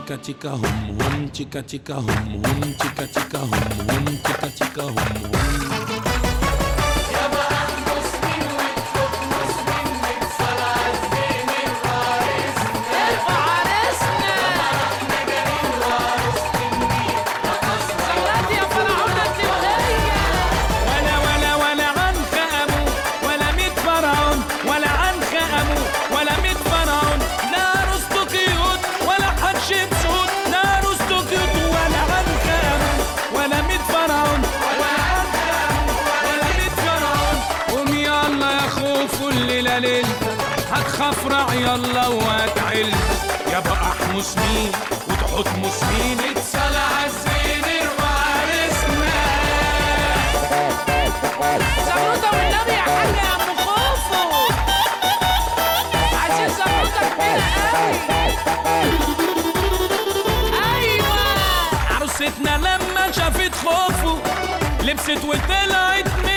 تشيكا تشيكا هم هم تشيكا تشيكا هم هم تشيكا تشيكا هم هم تشيكا تشيكا هم هم ارفع عرسنا زغرتي يا فرعونة الدنيا ولا ولا ولا عنك أمو ولا ميت فرعون ولا عنك أمو ولا ميت فرعون لا رستقيوت ولا حتشبسوت لا رستقيوت ولا عنك أمو ولا ميت فرعون ولا عنك أمو ولا ميت فرعون قوم يلا يا خوف الليلة ليلتك هتخفرع يلا وهتعل يابا احمس مين وتحطمس مين اتصلى عالزين وعرسنا زغروطة والنبي يا حاج يا ام خوفو عايزين زغروطة كبيرة قوي ايوه عروستنا لما شافت خوفه لبست وطلعت من